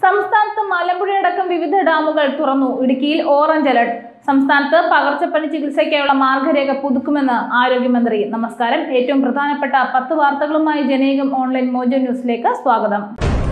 സംസ്ഥാനത്ത് മലമ്പുഴയടക്കം വിവിധ ഡാമുകൾ തുറന്നു ഇടുക്കിയിൽ ഓറഞ്ച് അലർട്ട് സംസ്ഥാനത്ത് പകർച്ചപ്പനി ചികിത്സയ്ക്കായുള്ള മാർഗരേഖ പുതുക്കുമെന്ന് ആരോഗ്യമന്ത്രി നമസ്കാരം ഏറ്റവും പ്രധാനപ്പെട്ട പത്ത് വാർത്തകളുമായി ജനേകം ഓൺലൈൻ മോജോ ന്യൂസിലേക്ക് സ്വാഗതം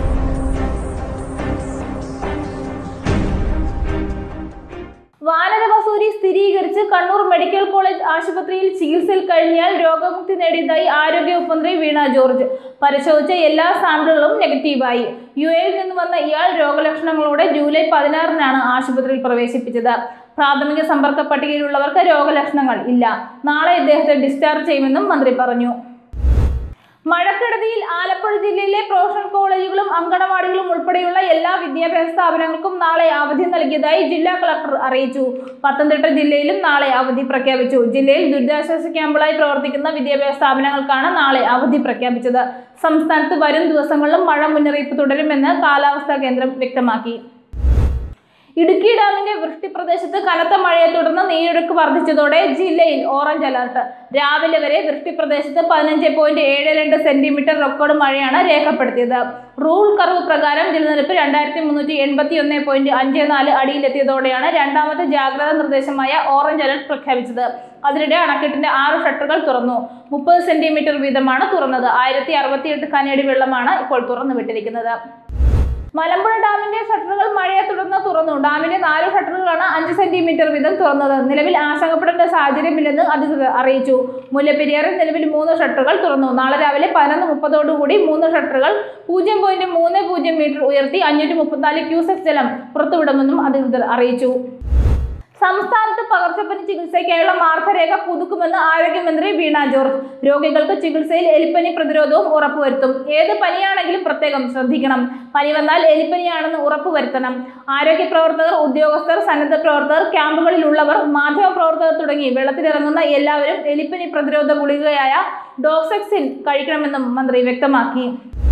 വാനരവസൂരി സ്ഥിരീകരിച്ച് കണ്ണൂർ മെഡിക്കൽ കോളേജ് ആശുപത്രിയിൽ ചികിത്സയിൽ കഴിഞ്ഞാൽ രോഗമുക്തി നേടിയതായി ആരോഗ്യവകുപ്പ് മന്ത്രി വീണ ജോർജ് പരിശോധിച്ച എല്ലാ സാമ്പിളുകളും നെഗറ്റീവായി യു എയിൽ നിന്ന് വന്ന ഇയാൾ രോഗലക്ഷണങ്ങളോടെ ജൂലൈ പതിനാറിനാണ് ആശുപത്രിയിൽ പ്രവേശിപ്പിച്ചത് പ്രാഥമിക സമ്പർക്ക പട്ടികയിലുള്ളവർക്ക് രോഗലക്ഷണങ്ങൾ ഇല്ല നാളെ ഇദ്ദേഹത്തെ ഡിസ്ചാർജ് ചെയ്യുമെന്നും മന്ത്രി പറഞ്ഞു മഴക്കെടുതിയിൽ ആലപ്പുഴ ജില്ലയിലെ പ്രൊഫഷണൽ കോളേജുകളും അങ്കണവാടികളും ഉൾപ്പെടെയുള്ള എല്ലാ വിദ്യാഭ്യാസ സ്ഥാപനങ്ങൾക്കും നാളെ അവധി നൽകിയതായി ജില്ലാ കളക്ടർ അറിയിച്ചു പത്തനംതിട്ട ജില്ലയിലും നാളെ അവധി പ്രഖ്യാപിച്ചു ജില്ലയിൽ ദുരിതാശ്വാസ ക്യാമ്പുകളായി പ്രവർത്തിക്കുന്ന വിദ്യാഭ്യാസ സ്ഥാപനങ്ങൾക്കാണ് നാളെ അവധി പ്രഖ്യാപിച്ചത് സംസ്ഥാനത്ത് വരും ദിവസങ്ങളിലും മഴ മുന്നറിയിപ്പ് തുടരുമെന്ന് കാലാവസ്ഥാ കേന്ദ്രം വ്യക്തമാക്കി ഇടുക്കി ഡാമിന്റെ വൃഷ്ടി പ്രദേശത്ത് കനത്ത മഴയെ തുടർന്ന് നീരൊഴുക്ക് വർദ്ധിച്ചതോടെ ജില്ലയിൽ ഓറഞ്ച് അലർട്ട് രാവിലെ വരെ വൃഷ്ടി പ്രദേശത്ത് പതിനഞ്ച് പോയിന്റ് ഏഴ് രണ്ട് സെന്റിമീറ്റർ റെക്കോർഡ് മഴയാണ് രേഖപ്പെടുത്തിയത് റൂൾ കർവ് പ്രകാരം ജലനിരപ്പ് രണ്ടായിരത്തി മുന്നൂറ്റി എൺപത്തി ഒന്ന് പോയിന്റ് അഞ്ച് നാല് അടിയിലെത്തിയതോടെയാണ് രണ്ടാമത്തെ ജാഗ്രതാ നിർദ്ദേശമായ ഓറഞ്ച് അലർട്ട് പ്രഖ്യാപിച്ചത് അതിനിടെ അണക്കെട്ടിന്റെ ആറ് ഷട്ടറുകൾ തുറന്നു മുപ്പത് സെന്റിമീറ്റർ വീതമാണ് തുറന്നത് ആയിരത്തി അറുപത്തിയെട്ട് കനയടി വെള്ളമാണ് ഇപ്പോൾ തുറന്നു വിട്ടിരിക്കുന്നത് മലമ്പുഴ ഡാമിന്റെ ഷട്ടറുകൾ മഴയെ തുടർന്ന് തുറന്നു ഡാമിന്റെ നാല് ഷട്ടറുകളാണ് അഞ്ച് സെന്റിമീറ്റർ വീതം തുറന്നത് നിലവിൽ ആശങ്കപ്പെടേണ്ട സാഹചര്യമില്ലെന്ന് അധികൃതർ അറിയിച്ചു മുല്ലപ്പെരിയാറിൽ നിലവിൽ മൂന്ന് ഷട്ടറുകൾ തുറന്നു നാളെ രാവിലെ പതിനൊന്ന് മുപ്പതോടുകൂടി മൂന്ന് ഷട്ടറുകൾ പൂജ്യം പോയിന്റ് മൂന്ന് പൂജ്യം മീറ്റർ ഉയർത്തി അഞ്ഞൂറ്റി മുപ്പത്തിനാല് ക്യൂസെക് ജലം പുറത്തുവിടുമെന്നും അധികൃതർ അറിയിച്ചു സംസ്ഥാനത്ത് പകർച്ചപ്പനി ചികിത്സയ്ക്കായുള്ള മാർഗരേഖ പുതുക്കുമെന്ന് ആരോഗ്യമന്ത്രി വീണ ജോർജ് രോഗികൾക്ക് ചികിത്സയിൽ എലിപ്പനി പ്രതിരോധവും ഉറപ്പുവരുത്തും ഏത് പനിയാണെങ്കിലും പ്രത്യേകം ശ്രദ്ധിക്കണം പനി വന്നാൽ എലിപ്പനിയാണെന്ന് ഉറപ്പുവരുത്തണം ആരോഗ്യ പ്രവർത്തകർ ഉദ്യോഗസ്ഥർ സന്നദ്ധ പ്രവർത്തകർ ക്യാമ്പുകളിലുള്ളവർ മാധ്യമ പ്രവർത്തകർ തുടങ്ങി വെള്ളത്തിലിറങ്ങുന്ന എല്ലാവരും എലിപ്പനി പ്രതിരോധ ഗുളികയായ ഡോക്സെക്സിൻ കഴിക്കണമെന്നും മന്ത്രി വ്യക്തമാക്കി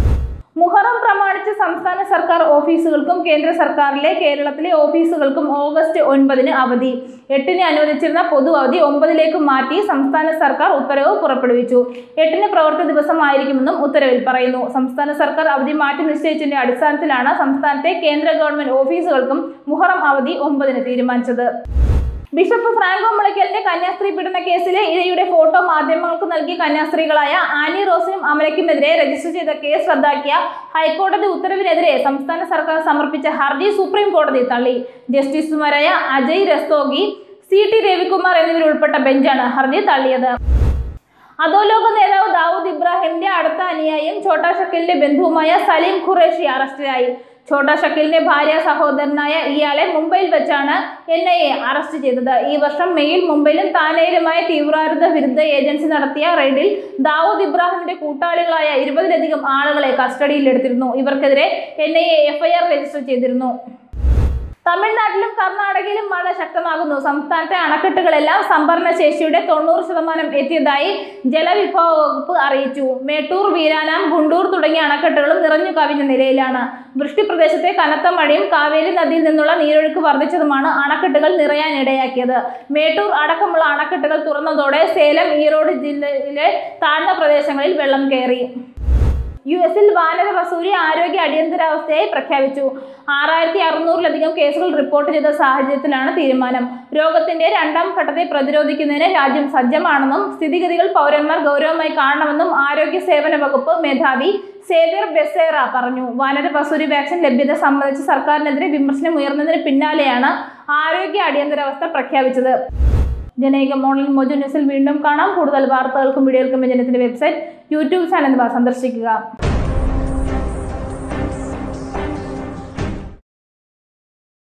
മുഹറം പ്രമാണിച്ച് സംസ്ഥാന സർക്കാർ ഓഫീസുകൾക്കും കേന്ദ്ര സർക്കാരിലെ കേരളത്തിലെ ഓഫീസുകൾക്കും ഓഗസ്റ്റ് ഒൻപതിന് അവധി എട്ടിന് അനുവദിച്ചിരുന്ന പൊതു അവധി ഒമ്പതിലേക്ക് മാറ്റി സംസ്ഥാന സർക്കാർ ഉത്തരവ് പുറപ്പെടുവിച്ചു എട്ടിന് പ്രവൃത്തി ദിവസമായിരിക്കുമെന്നും ഉത്തരവിൽ പറയുന്നു സംസ്ഥാന സർക്കാർ അവധി മാറ്റി നിശ്ചയിച്ചതിന്റെ അടിസ്ഥാനത്തിലാണ് സംസ്ഥാനത്തെ കേന്ദ്ര ഗവൺമെന്റ് ഓഫീസുകൾക്കും മുഹറം അവധി ഒമ്പതിന് തീരുമാനിച്ചത് ബിഷപ്പ് ഫ്രാങ്കോ മുളയ്ക്കലിന്റെ കന്യാസ്ത്രീ പീഡന കേസിലെ ഇരയുടെ ഫോട്ടോ മാധ്യമങ്ങൾക്ക് നൽകിയ കന്യാസ്ത്രീകളായ ആനി റോസിനും അമലയ്ക്കുമെതിരെ രജിസ്റ്റർ ചെയ്ത കേസ് റദ്ദാക്കിയ ഹൈക്കോടതി ഉത്തരവിനെതിരെ സംസ്ഥാന സർക്കാർ സമർപ്പിച്ച ഹർജി സുപ്രീം കോടതി തള്ളി ജസ്റ്റിസുമാരായ അജയ് രസ്തോഗി സി ടി രവികുമാർ എന്നിവരുൾപ്പെട്ട ബെഞ്ചാണ് ഹർജി തള്ളിയത് അധോലോക നേതാവ് ദാവൂദ് ഇബ്രാഹിമിന്റെ അടുത്ത അനുയായിയും ഛോട്ടാ ഷക്കീലിന്റെ ബന്ധുവുമായ സലീം ഖുറേഷി അറസ്റ്റിലായി ഛോട്ടാ ഷക്കീലിന്റെ ഭാര്യ സഹോദരനായ ഇയാളെ മുംബൈയിൽ വെച്ചാണ് എൻ ഐ എ അറസ്റ്റ് ചെയ്തത് ഈ വർഷം മെയ്യിൽ മുംബൈയിലും താനയിലുമായ തീവ്രവാദ വിരുദ്ധ ഏജൻസി നടത്തിയ റെയ്ഡിൽ ദാവൂദ് ഇബ്രാഹിമിന്റെ കൂട്ടാളികളായ ഇരുപതിലധികം ആളുകളെ കസ്റ്റഡിയിലെടുത്തിരുന്നു ഇവർക്കെതിരെ N I A FIR register ചെയ്തിരുന്നു തമിഴ്നാട്ടിലും കർണാടകയിലും മഴ ശക്തമാകുന്നു സംസ്ഥാനത്തെ അണക്കെട്ടുകളെല്ലാം സംഭരണ ശേഷിയുടെ തൊണ്ണൂറ് ശതമാനം എത്തിയതായി ജലവിഭവ വകുപ്പ് അറിയിച്ചു മേട്ടൂർ വീരാനാം ഗുണ്ടൂർ തുടങ്ങിയ അണക്കെട്ടുകളും നിറഞ്ഞു കവിഞ്ഞ നിലയിലാണ് വൃഷ്ടി പ്രദേശത്തെ കനത്ത മഴയും കാവേരി നദിയിൽ നിന്നുള്ള നീരൊഴുക്ക് വർദ്ധിച്ചതുമാണ് അണക്കെട്ടുകൾ നിറയാൻ ഇടയാക്കിയത് മേട്ടൂർ അടക്കമുള്ള അണക്കെട്ടുകൾ തുറന്നതോടെ സേലം ഈറോഡ് ജില്ലയിലെ താഴ്ന്ന പ്രദേശങ്ങളിൽ വെള്ളം കയറി യു എസിൽ വാനര വസൂരി ആരോഗ്യ അടിയന്തരാവസ്ഥയായി പ്രഖ്യാപിച്ചു ആറായിരത്തി അറുന്നൂറിലധികം കേസുകൾ റിപ്പോർട്ട് ചെയ്ത സാഹചര്യത്തിലാണ് തീരുമാനം രോഗത്തിന്റെ രണ്ടാം ഘട്ടത്തെ പ്രതിരോധിക്കുന്നതിന് രാജ്യം സജ്ജമാണെന്നും സ്ഥിതിഗതികൾ പൗരന്മാർ ഗൗരവമായി കാണണമെന്നും ആരോഗ്യ സേവന വകുപ്പ് മേധാവി സേവ്യർ ബെസേറ പറഞ്ഞു വാനര വസൂരി വാക്സിൻ ലഭ്യത സംബന്ധിച്ച് സർക്കാരിനെതിരെ വിമർശനം ഉയർന്നതിന് പിന്നാലെയാണ് ആരോഗ്യ അടിയന്തരാവസ്ഥ പ്രഖ്യാപിച്ചത് ജനൈകം ഓൺലൈൻ മോജോ ന്യൂസിൽ വീണ്ടും കാണാം കൂടുതൽ വാർത്തകൾക്കും വീഡിയോകൾക്കും ജനത്തിന്റെ വെബ്സൈറ്റ് യൂട്യൂബ് ചാനൽ എന്നിവ സന്ദർശിക്കുക